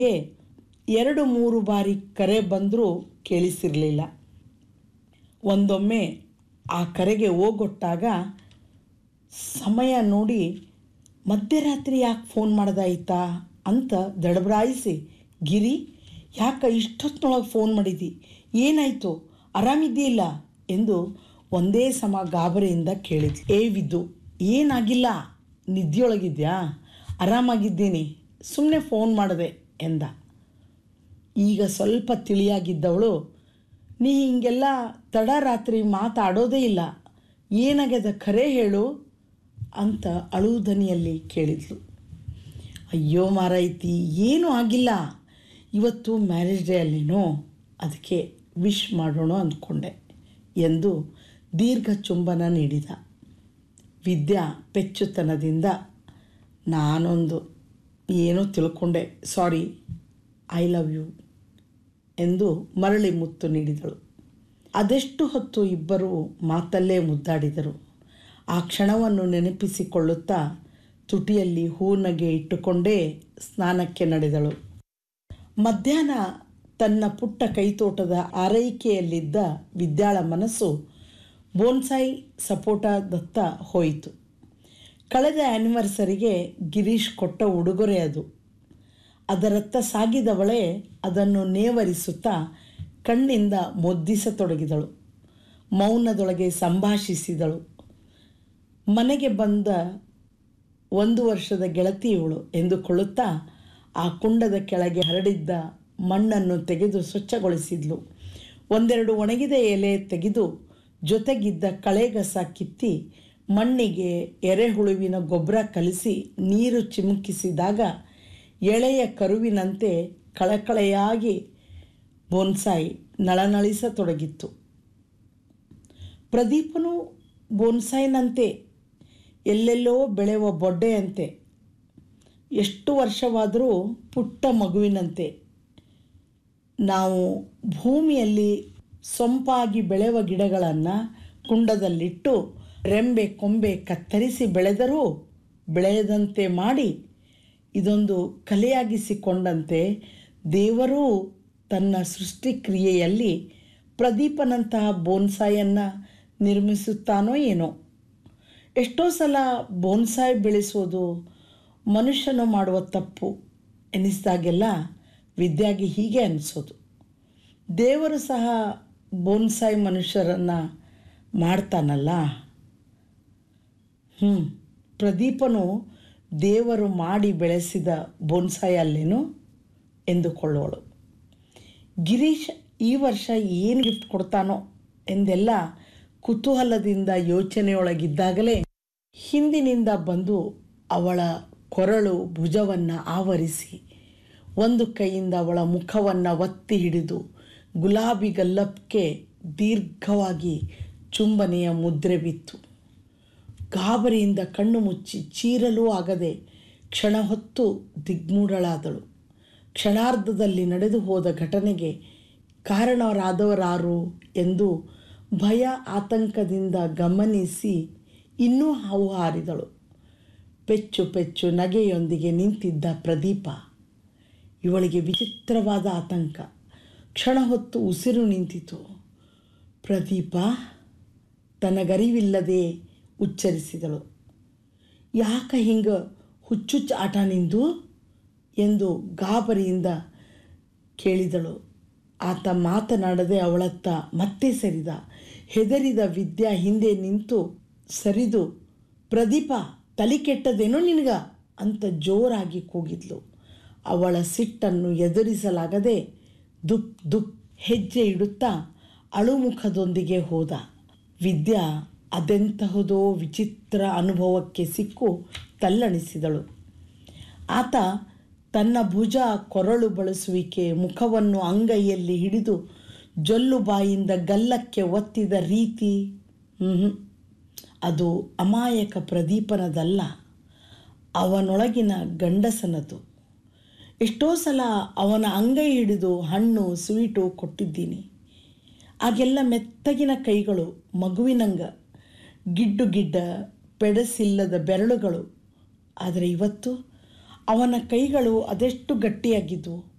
ಏ ಎರಡು ಮೂರು ಬಾರಿ ಕರೆ ಬಂದರೂ ಕೇಳಿಸಿರಲಿಲ್ಲ ಒಂದೊಮ್ಮೆ ಆ ಕರೆಗೆ ಓಗೊಟ್ಟಾಗ ಸಮಯ ನೋಡಿ ಮಧ್ಯರಾತ್ರಿ ಯಾಕೆ ಫೋನ್ ಮಾಡ್ದಾಯ್ತಾ ಅಂತ ದಡಬರಾಯಿಸಿ ಗಿರಿ ಯಾಕೆ ಇಷ್ಟೊತ್ತಿನೊಳಗೆ ಫೋನ್ ಮಾಡಿದಿ ಏನಾಯಿತು ಆರಾಮಿದ್ದೀಲ್ಲ ಎಂದು ಒಂದೇ ಸಮ ಗಾಬರಿಯಿಂದ ಕೇಳಿದ್ಲು ಏ ವಿದ್ದು ಏನಾಗಿಲ್ಲ ನಿದ್ದೆಯೊಳಗಿದ್ಯಾ ಆರಾಮಾಗಿದ್ದೀನಿ ಸುಮ್ಮನೆ ಫೋನ್ ಮಾಡಿದೆ ಎಂದ ಈಗ ಸ್ವಲ್ಪ ತಿಳಿಯಾಗಿದ್ದವಳು ನೀ ಹಿಂಗೆಲ್ಲ ತಡರಾತ್ರಿ ಮಾತಾಡೋದೇ ಇಲ್ಲ ಏನಾಗ್ಯದ ಖರೆ ಹೇಳು ಅಂತ ಅಳುವುದನಿಯಲ್ಲಿ ಕೇಳಿದ್ಲು ಅಯ್ಯೋ ಮಾರೈತಿ ಏನೂ ಆಗಿಲ್ಲ ಇವತ್ತು ಮ್ಯಾರೇಜ್ ಡೇ ಅಲ್ಲೇನೋ ಅದಕ್ಕೆ ವಿಶ್ ಮಾಡೋಣ ಅಂದ್ಕೊಂಡೆ ಎಂದು ದೀರ್ಘ ಚುಂಬನ ನೀಡಿದ ವಿದ್ಯಾ ಪೆಚ್ಚುತನದಿಂದ ನಾನೊಂದು ಏನೋ ತಿಳ್ಕೊಂಡೆ ಸಾರಿ ಐ ಲವ್ ಯು ಎಂದು ಮರಳಿ ಮುತ್ತು ನೀಡಿದಳು ಅದೆಷ್ಟು ಹೊತ್ತು ಇಬ್ಬರೂ ಮಾತಲ್ಲೇ ಮುದ್ದಾಡಿದರು ಆ ಕ್ಷಣವನ್ನು ನೆನಪಿಸಿಕೊಳ್ಳುತ್ತಾ ತುಟಿಯಲ್ಲಿ ಹೂನಗೆ ಇಟ್ಟುಕೊಂಡೇ ಸ್ನಾನಕ್ಕೆ ನಡೆದಳು ಮಧ್ಯಾಹ್ನ ತನ್ನ ಪುಟ್ಟ ಕೈತೋಟದ ಆರೈಕೆಯಲ್ಲಿದ್ದ ವಿದ್ಯಾಳ ಮನಸ್ಸು ಬೋನ್ಸಾಯಿ ಸಪೋಟದತ್ತ ಹೋಯಿತು ಕಳೆದ ಆ್ಯನಿವರ್ಸರಿಗೆ ಗಿರೀಶ್ ಕೊಟ್ಟ ಉಡುಗೊರೆ ಅದು ಅದರತ್ತ ಸಾಗಿದವಳೇ ಅದನ್ನು ನೇವರಿಸುತ್ತಾ ಕಣ್ಣಿಂದ ಮೊದ್ದಿಸತೊಡಗಿದಳು ಮೌನದೊಳಗೆ ಸಂಭಾಷಿಸಿದಳು ಮನೆಗೆ ಬಂದ ಒಂದು ವರ್ಷದ ಗೆಳತಿಯವಳು ಎಂದುಕೊಳ್ಳುತ್ತಾ ಆ ಕುಂಡದ ಕೆಳಗೆ ಹರಡಿದ್ದ ಮಣ್ಣನ್ನು ತೆಗೆದು ಸ್ವಚ್ಛಗೊಳಿಸಿದ್ಲು ಒಂದೆರಡು ಒಣಗಿದ ಎಲೆ ತೆಗೆದು ಜೊತೆಗಿದ್ದ ಕಳೆಗಸ ಕಿತ್ತಿ ಮಣ್ಣಿಗೆ ಎರೆಹುಳುವಿನ ಗೊಬ್ಬರ ಕಲಿಸಿ ನೀರು ಚಿಮುಕಿಸಿದಾಗ ಎಳೆಯ ಕರುವಿನಂತೆ ಕಳಕಳೆಯಾಗಿ ಬೋನ್ಸಾಯಿ ನಳನಳಿಸತೊಡಗಿತ್ತು ಪ್ರದೀಪನು ಬೋನ್ಸಾಯಿನಂತೆ ಎಲ್ಲೆಲ್ಲೋ ಬೆಳೆಯುವ ಬೊಡ್ಡೆಯಂತೆ ಎಷ್ಟು ವರ್ಷವಾದರೂ ಪುಟ್ಟ ಮಗುವಿನಂತೆ ನಾವು ಭೂಮಿಯಲ್ಲಿ ಸೊಂಪಾಗಿ ಬೆಳೆಯುವ ಗಿಡಗಳನ್ನು ಕುಂಡದಲ್ಲಿಟ್ಟು ರೆಂಬೆ ಕೊಂಬೆ ಕತ್ತರಿಸಿ ಬೆಳೆದರೂ ಬೆಳೆಯದಂತೆ ಮಾಡಿ ಇದೊಂದು ಕಲೆಯಾಗಿಸಿಕೊಂಡಂತೆ ದೇವರೂ ತನ್ನ ಸೃಷ್ಟಿಕ್ರಿಯೆಯಲ್ಲಿ ಪ್ರದೀಪನಂತಹ ಬೋನ್ಸಾಯನ್ನು ನಿರ್ಮಿಸುತ್ತಾನೋ ಏನೋ ಎಷ್ಟೋ ಸಲ ಬೋನ್ಸಾಯಿ ಬೆಳೆಸೋದು ಮನುಷ್ಯನು ಮಾಡುವ ತಪ್ಪು ಎನಿಸಿದಾಗೆಲ್ಲ ವಿದ್ಯಾಗಿ ಹೀಗೆ ಅನಿಸೋದು ದೇವರು ಸಹ ಬೋನ್ಸಾಯಿ ಮನುಷ್ಯರನ್ನು ಮಾಡ್ತಾನಲ್ಲ ಹ್ಞೂ ಪ್ರದೀಪನು ದೇವರು ಮಾಡಿ ಬೆಳೆಸಿದ ಬೋನ್ಸಾಯಿ ಅಲ್ಲೇನು ಎಂದುಕೊಳ್ಳೋಳು ಗಿರೀಶ್ ಈ ವರ್ಷ ಏನು ಗಿಫ್ಟ್ ಕೊಡ್ತಾನೋ ಎಂದೆಲ್ಲ ಕುತೂಹಲದಿಂದ ಯೋಚನೆಯೊಳಗಿದ್ದಾಗಲೇ ಹಿಂದಿನಿಂದ ಬಂದು ಅವಳ ಕೊರಳು ಭುಜವನ್ನು ಆವರಿಸಿ ಒಂದು ಕೈಯಿಂದ ಅವಳ ಮುಖವನ್ನು ಒತ್ತಿ ಹಿಡಿದು ಗುಲಾಬಿ ಗಲ್ಲಕ್ಕೆ ದೀರ್ಘವಾಗಿ ಚುಂಬನೆಯ ಮುದ್ರೆ ಬಿತ್ತು ಗಾಬರಿಯಿಂದ ಕಣ್ಣು ಮುಚ್ಚಿ ಚೀರಲೂ ಆಗದೆ ಕ್ಷಣ ಹೊತ್ತು ದಿಗ್ಮೂಢಳಾದಳು ಕ್ಷಣಾರ್ಧದಲ್ಲಿ ನಡೆದು ಹೋದ ಘಟನೆಗೆ ಕಾರಣರಾದವರಾರು ಎಂದು ಭಯ ಆತಂಕದಿಂದ ಗಮನಿಸಿ ಇನ್ನೂ ಹಾವು ಹಾರಿದಳು ಪೆಚ್ಚು ಪೆಚ್ಚು ನಗೆಯೊಂದಿಗೆ ನಿಂತಿದ್ದ ಪ್ರದೀಪ ಇವಳಿಗೆ ವಿಚಿತ್ರವಾದ ಆತಂಕ ಕ್ಷಣ ಹೊತ್ತು ಉಸಿರು ನಿಂತಿತು ಪ್ರದೀಪ ತನಗರಿವಿಲ್ಲದೆ ಉಚ್ಚರಿಸಿದಳು ಯಾಕ ಹಿಂಗೆ ಹುಚ್ಚುಚ್ಚ ಆಟ ನಿಂದು ಎಂದು ಗಾಬರಿಯಿಂದ ಕೇಳಿದಳು ಆತ ಮಾತನಾಡದೆ ಅವಳತ್ತ ಮತ್ತೆ ಸರಿದ ಹೆದರಿದ ವಿದ್ಯಾ ಹಿಂದೆ ನಿಂತು ಸರಿದು ಪ್ರದೀಪ ತಲೆ ಕೆಟ್ಟದೇನೋ ನಿನಗ ಅಂತ ಜೋರಾಗಿ ಕೂಗಿದ್ಲು ಅವಳ ಸಿಟ್ಟನ್ನು ಎದುರಿಸಲಾಗದೆ ದುಪ್ ದುಪ್ ಹೆಜ್ಜೆ ಇಡುತ್ತಾ ಅಳುಮುಖದೊಂದಿಗೆ ಹೋದ ವಿದ್ಯಾ ಅದೆಂತಹದೋ ವಿಚಿತ್ರ ಅನುಭವಕ್ಕೆ ಸಿಕ್ಕು ತಲ್ಲಣಿಸಿದಳು ಆತ ತನ್ನ ಭುಜ ಕೊರಳು ಬಳಸುವಿಕೆ ಮುಖವನ್ನು ಅಂಗೈಯಲ್ಲಿ ಹಿಡಿದು ಜೊಲ್ಲು ಬಾಯಿಂದ ಗಲ್ಲಕ್ಕೆ ಒತ್ತಿದ ರೀತಿ ಹ್ಞೂ ಅದು ಅಮಾಯಕ ಪ್ರದೀಪನದಲ್ಲ ಅವನೊಳಗಿನ ಗಂಡಸನದು ಎಷ್ಟೋ ಸಲ ಅವನ ಅಂಗೈ ಹಿಡಿದು ಹಣ್ಣು ಸ್ವೀಟು ಕೊಟ್ಟಿದ್ದೀನಿ ಆಗೆಲ್ಲ ಮೆತ್ತಗಿನ ಕೈಗಳು ಮಗುವಿನಂಗ ಗಿಡ್ಡು ಗಿಡ್ಡ ಪೆಡಸಿಲ್ಲದ ಬೆರಳುಗಳು ಆದರೆ ಇವತ್ತು ಅವನ ಕೈಗಳು ಅದೆಷ್ಟು ಗಟ್ಟಿಯಾಗಿದ್ದವು